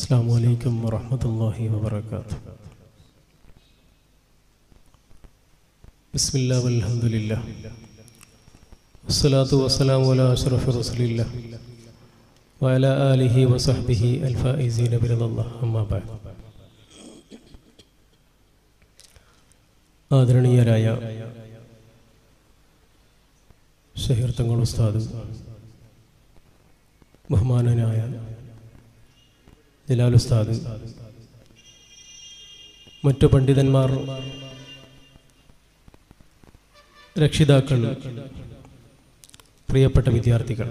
السلام عليكم ورحمة الله وبركاته بسم الله والحمد لله والصلاة والسلام على أشرف رسول الله وعلى آله وصحبه الفائزين برضا الله أما بعد ആദരണീയരായ ഷഹീർ തങ്ങൾ ഉസ്താദ് ബഹുമാനനായ ജലാൽ ഉസ്താദ് മറ്റു പണ്ഡിതന്മാർ രക്ഷിതാക്കൾ പ്രിയപ്പെട്ട വിദ്യാർത്ഥികൾ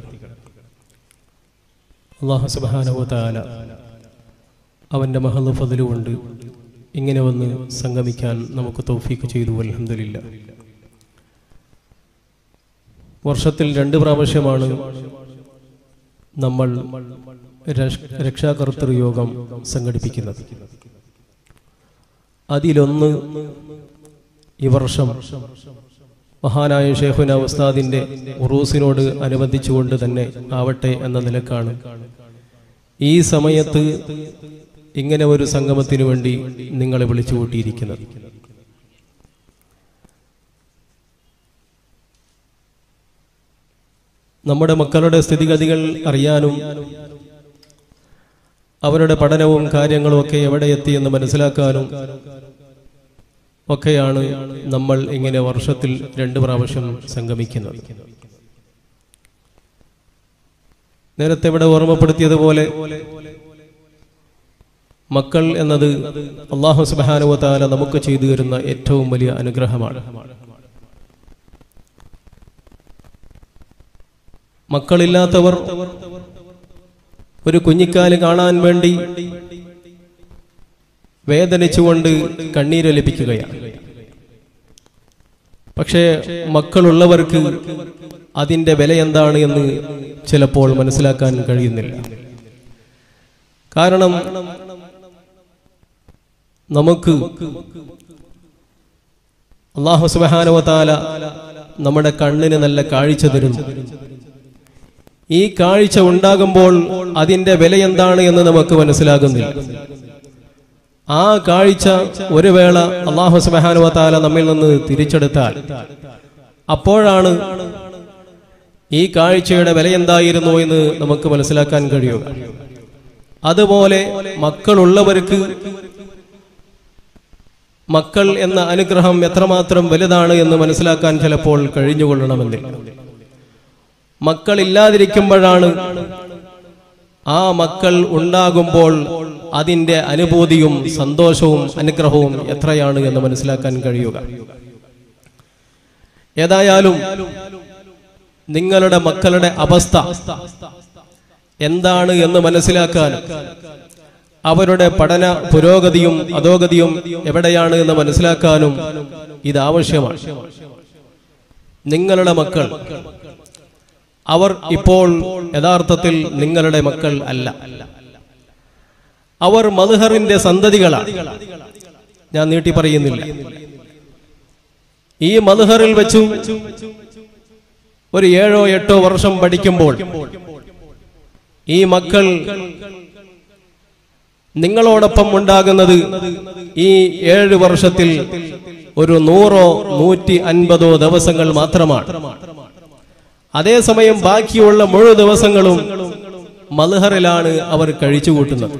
അള്ളാഹു സുബാനുവല അവൻ്റെ മഹല് ഫതിലുകൊണ്ട് ഇങ്ങനെ വന്ന് സംഗമിക്കാൻ നമുക്ക് തൗഫീക്ക് ചെയ്തു അലഹമില്ല വർഷത്തിൽ രണ്ട് പ്രാവശ്യമാണ് നമ്മൾ രക്ഷ- രക്ഷാകർതൃ യോഗം സംഘടിപ്പിക്കുന്നത് അതിലൊന്ന് ഈ വർഷം മഹാനായ ഷേഖുന ഉസ്താദിന്റെ ഉറൂസിനോട് അനുബന്ധിച്ചുകൊണ്ട് തന്നെ ആവട്ടെ എന്ന നിലക്കാണ് ഈ സമയത്ത് ഇങ്ങനെ ഒരു സംഗമത്തിനു വേണ്ടി നിങ്ങളെ വിളിച്ചു കൂട്ടിയിരിക്കുന്നത് നമ്മുടെ മക്കളുടെ സ്ഥിതിഗതികൾ അറിയാനും അവരുടെ പഠനവും കാര്യങ്ങളും ഒക്കെ എവിടെ എത്തിയെന്ന് മനസ്സിലാക്കാനും ഒക്കെയാണ് നമ്മൾ ഇങ്ങനെ വർഷത്തിൽ രണ്ട് പ്രാവശ്യം സംഗമിക്കുന്നത് നേരത്തെ ഇവിടെ ഓർമ്മപ്പെടുത്തിയതുപോലെ മക്കൾ എന്നത് അള്ളാഹു സുബാനുവത്താല നമുക്ക് ചെയ്തു തരുന്ന ഏറ്റവും വലിയ അനുഗ്രഹമാണ് മക്കളില്ലാത്തവർ ഒരു കുഞ്ഞിക്കാല് കാണാൻ വേണ്ടി വേദനിച്ചുകൊണ്ട് കണ്ണീരൊലിപ്പിക്കുകയാണ് പക്ഷേ മക്കളുള്ളവർക്ക് അതിന്റെ വില എന്താണ് എന്ന് ചിലപ്പോൾ മനസ്സിലാക്കാൻ കഴിയുന്നില്ല കാരണം നമുക്ക് അള്ളാഹു സുബാനുവത്താല നമ്മുടെ കണ്ണിന് നല്ല കാഴ്ച തരുന്നു ഈ കാഴ്ച ഉണ്ടാകുമ്പോൾ അതിന്റെ വില എന്താണ് എന്ന് നമുക്ക് മനസ്സിലാകുന്നില്ല ആ കാഴ്ച ഒരു വേള അള്ളാഹു സുബാനുവത്താല നമ്മിൽ നിന്ന് തിരിച്ചെടുത്താൽ അപ്പോഴാണ് ഈ കാഴ്ചയുടെ വില എന്തായിരുന്നു എന്ന് നമുക്ക് മനസ്സിലാക്കാൻ കഴിയുക അതുപോലെ മക്കളുള്ളവർക്ക് മക്കൾ എന്ന അനുഗ്രഹം എത്രമാത്രം വലുതാണ് എന്ന് മനസ്സിലാക്കാൻ ചിലപ്പോൾ കഴിഞ്ഞുകൊള്ളണമെന്നില്ല മക്കളില്ലാതിരിക്കുമ്പോഴാണ് ആ മക്കൾ ഉണ്ടാകുമ്പോൾ അതിന്റെ അനുഭൂതിയും സന്തോഷവും അനുഗ്രഹവും എത്രയാണ് എന്ന് മനസ്സിലാക്കാൻ കഴിയുക ഏതായാലും നിങ്ങളുടെ മക്കളുടെ അവസ്ഥ എന്താണ് എന്ന് മനസ്സിലാക്കാൻ അവരുടെ പഠന പുരോഗതിയും അധോഗതിയും എവിടെയാണ് എന്ന് മനസ്സിലാക്കാനും ഇത് ആവശ്യമാണ് നിങ്ങളുടെ മക്കൾ അവർ ഇപ്പോൾ യഥാർത്ഥത്തിൽ നിങ്ങളുടെ മക്കൾ അല്ല അവർ മധുഹറിന്റെ സന്തതികളാണ് ഞാൻ നീട്ടി പറയുന്നില്ല ഈ മധുഹറിൽ വെച്ചു ഒരു ഏഴോ എട്ടോ വർഷം പഠിക്കുമ്പോൾ ഈ മക്കൾ നിങ്ങളോടൊപ്പം ഉണ്ടാകുന്നത് ഈ ഏഴ് വർഷത്തിൽ ഒരു നൂറോ നൂറ്റി അൻപതോ ദിവസങ്ങൾ മാത്രമാണ് അതേസമയം ബാക്കിയുള്ള മുഴു ദിവസങ്ങളും മൽഹറിലാണ് അവർ കഴിച്ചുകൂട്ടുന്നത്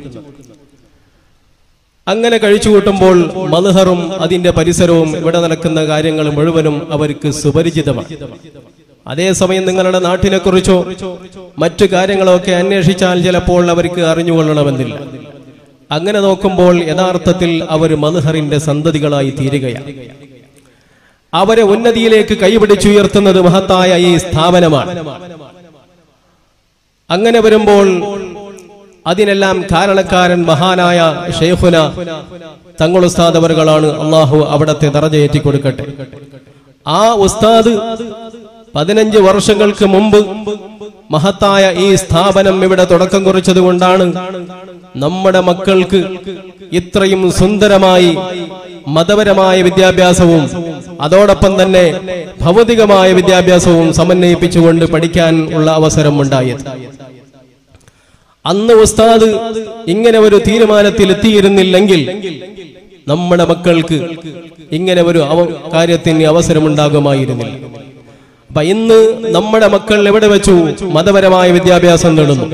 അങ്ങനെ കഴിച്ചുകൂട്ടുമ്പോൾ മൽഹറും അതിന്റെ പരിസരവും ഇവിടെ നടക്കുന്ന കാര്യങ്ങൾ മുഴുവനും അവർക്ക് സുപരിചിതമാണ് അതേസമയം നിങ്ങളുടെ നാട്ടിനെ കുറിച്ചോ മറ്റു കാര്യങ്ങളോ ഒക്കെ അന്വേഷിച്ചാൽ ചിലപ്പോൾ അവർക്ക് അറിഞ്ഞുകൊള്ളണമെന്നില്ല അങ്ങനെ നോക്കുമ്പോൾ യഥാർത്ഥത്തിൽ അവർ മൽഹറിന്റെ സന്തതികളായി തീരുകയാണ് അവരെ ഉന്നതിയിലേക്ക് കൈപിടിച്ചുയർത്തുന്നത് മഹത്തായ ഈ സ്ഥാപനമാണ് അങ്ങനെ വരുമ്പോൾ അതിനെല്ലാം കാരണക്കാരൻ മഹാനായ ഷെയ്ഖുന തങ്ങൾ ഉസ്താദ് അവറുകളാണ് അള്ളാഹു അവിടത്തെ ദറജയേറ്റി കൊടുക്കട്ടെ ആ ഉസ്താദ് പതിനഞ്ച് വർഷങ്ങൾക്ക് മുമ്പ് മഹത്തായ ഈ സ്ഥാപനം ഇവിടെ തുടക്കം കുറിച്ചത് കൊണ്ടാണ് നമ്മുടെ മക്കൾക്ക് ഇത്രയും സുന്ദരമായി മതപരമായ വിദ്യാഭ്യാസവും അതോടൊപ്പം തന്നെ ഭൗതികമായ വിദ്യാഭ്യാസവും സമന്വയിപ്പിച്ചുകൊണ്ട് പഠിക്കാൻ ഉള്ള അവസരം ഉണ്ടായത് അന്ന് ഉസ്താദ് ഇങ്ങനെ ഒരു തീരുമാനത്തിൽ എത്തിയിരുന്നില്ലെങ്കിൽ നമ്മുടെ മക്കൾക്ക് ഇങ്ങനെ ഒരു അവ കാര്യത്തിന് അവസരമുണ്ടാകുമായിരുന്നില്ല അപ്പൊ ഇന്ന് നമ്മുടെ മക്കൾ എവിടെ വെച്ചു മതപരമായ വിദ്യാഭ്യാസം നേടുന്നു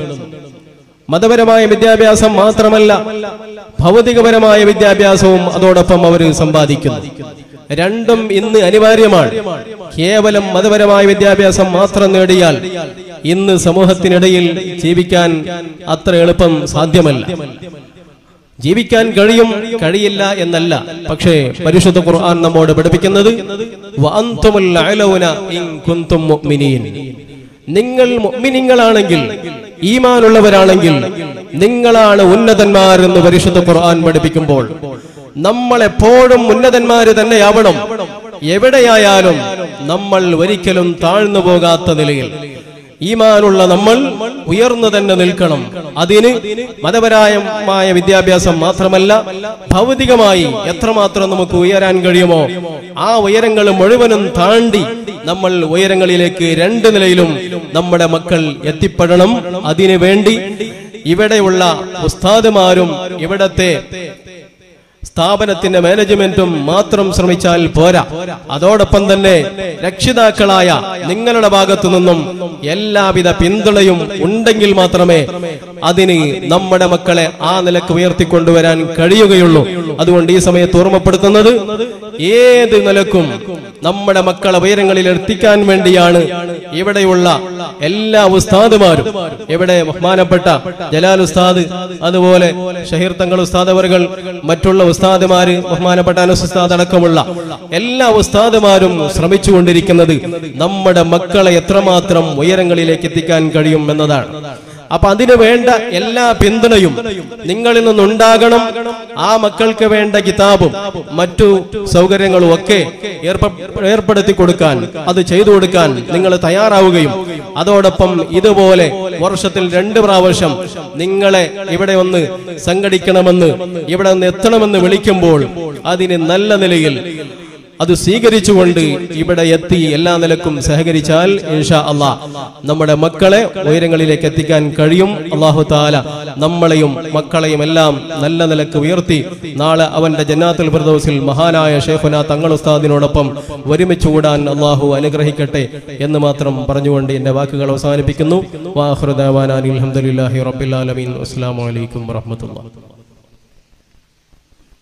മതപരമായ വിദ്യാഭ്യാസം മാത്രമല്ല ഭൗതികപരമായ വിദ്യാഭ്യാസവും അതോടൊപ്പം അവർ സമ്പാദിക്കുന്നു രണ്ടും ഇന്ന് അനിവാര്യമാണ് കേവലം മതപരമായ വിദ്യാഭ്യാസം മാത്രം നേടിയാൽ ഇന്ന് സമൂഹത്തിനിടയിൽ ജീവിക്കാൻ അത്ര എളുപ്പം സാധ്യമല്ല ജീവിക്കാൻ കഴിയും കഴിയില്ല എന്നല്ല പക്ഷേ പരിശുദ്ധ ഖുർആൻ നമ്മോട് പഠിപ്പിക്കുന്നത് വഅൻതുമുൽ അലൗന ഇൻ കുന്തും മുഅ്മിനീൻ നിങ്ങൾ മുഅ്മിനീങ്ങളാണെങ്കിൽ ഈമാനുള്ളവരാണെങ്കിൽ നിങ്ങളാണ് ഉന്നതന്മാരെന്ന് പരിശുദ്ധ ഖുർആൻ പഠിപ്പിക്കുമ്പോൾ നമ്മൾ എപ്പോഴും ഉന്നതന്മാര് തന്നെയാവണം എവിടെയായാലും നമ്മൾ ഒരിക്കലും താഴ്ന്നു പോകാത്ത നിലയിൽ ഈമാനുള്ള നമ്മൾ ഉയർന്നു തന്നെ നിൽക്കണം അതിന് മതപരമായ വിദ്യാഭ്യാസം മാത്രമല്ല ഭൗതികമായി എത്രമാത്രം നമുക്ക് ഉയരാൻ കഴിയുമോ ആ ഉയരങ്ങൾ മുഴുവനും താണ്ടി നമ്മൾ ഉയരങ്ങളിലേക്ക് രണ്ട് നിലയിലും നമ്മുടെ മക്കൾ എത്തിപ്പെടണം അതിനു വേണ്ടി ഇവിടെയുള്ള ഉസ്താദുമാരും ഇവിടത്തെ സ്ഥാപനത്തിന്റെ മാനേജ്മെന്റും മാത്രം ശ്രമിച്ചാൽ പോരാ അതോടൊപ്പം തന്നെ രക്ഷിതാക്കളായ നിങ്ങളുടെ ഭാഗത്തു നിന്നും എല്ലാവിധ പിന്തുണയും ഉണ്ടെങ്കിൽ മാത്രമേ അതിന് നമ്മുടെ മക്കളെ ആ നിലക്ക് ഉയർത്തിക്കൊണ്ടുവരാൻ കഴിയുകയുള്ളൂ അതുകൊണ്ട് ഈ സമയത്ത് ഓർമ്മപ്പെടുത്തുന്നത് ഏത് നിലക്കും നമ്മുടെ മക്കളെ ഉയരങ്ങളിൽ എത്തിക്കാൻ വേണ്ടിയാണ് ഇവിടെയുള്ള എല്ലാ ഉസ്താദുമാരും ഇവിടെ ബഹുമാനപ്പെട്ട ജലാൽ ഉസ്താദ് അതുപോലെ ഷഹീർ തങ്ങൾ ഉസ്താദ് അവറുകൾ മറ്റുള്ള ഉസ്താദുമാര് ബഹുമാനപ്പെട്ട അനസ് ഉസ്താദ് അടക്കമുള്ള എല്ലാ ഉസ്താദുമാരും ശ്രമിച്ചുകൊണ്ടിരിക്കുന്നത് നമ്മുടെ മക്കളെ എത്രമാത്രം ഉയരങ്ങളിലേക്ക് എത്തിക്കാൻ കഴിയും എന്നതാണ് അപ്പൊ അതിനു വേണ്ട എല്ലാ പിന്തുണയും നിങ്ങളിൽ നിന്നുണ്ടാകണം ആ മക്കൾക്ക് വേണ്ട കിതാബും മറ്റു സൗകര്യങ്ങളും ഒക്കെ ഏർപ്പ- ഏർപ്പെടുത്തി കൊടുക്കാൻ അത് ചെയ്തു കൊടുക്കാൻ നിങ്ങൾ തയ്യാറാവുകയും അതോടൊപ്പം ഇതുപോലെ വർഷത്തിൽ രണ്ട് പ്രാവശ്യം നിങ്ങളെ ഇവിടെ ഒന്ന് സംഘടിക്കണമെന്ന് ഇവിടെ നിന്ന് എത്തണമെന്ന് വിളിക്കുമ്പോൾ അതിന് നല്ല നിലയിൽ അത് സ്വീകരിച്ചുകൊണ്ട് ഇവിടെ എത്തി എല്ലാ നിലക്കും സഹകരിച്ചാൽ ഇൻഷാ അള്ളാ നമ്മുടെ മക്കളെ ഉയരങ്ങളിലേക്ക് എത്തിക്കാൻ കഴിയും അള്ളാഹു താല നമ്മളെയും മക്കളെയും എല്ലാം നല്ല നിലക്ക് ഉയർത്തി നാളെ അവന്റെ ജന്നാത്തുൽ ഫിർദൗസിൽ മഹാനായ ഷേഖുന തങ്ങൾ ഉസ്താദിനോടൊപ്പം ഒരുമിച്ച് കൂടാൻ അള്ളാഹു അനുഗ്രഹിക്കട്ടെ എന്ന് മാത്രം പറഞ്ഞുകൊണ്ട് എന്റെ വാക്കുകൾ അവസാനിപ്പിക്കുന്നു വാഹൃദാൻ അലഹമുല്ലാഹി റബ്ബിൽ ആലമീൻ അസ്സാം വലൈക്കും വറഹമത്തുള്ള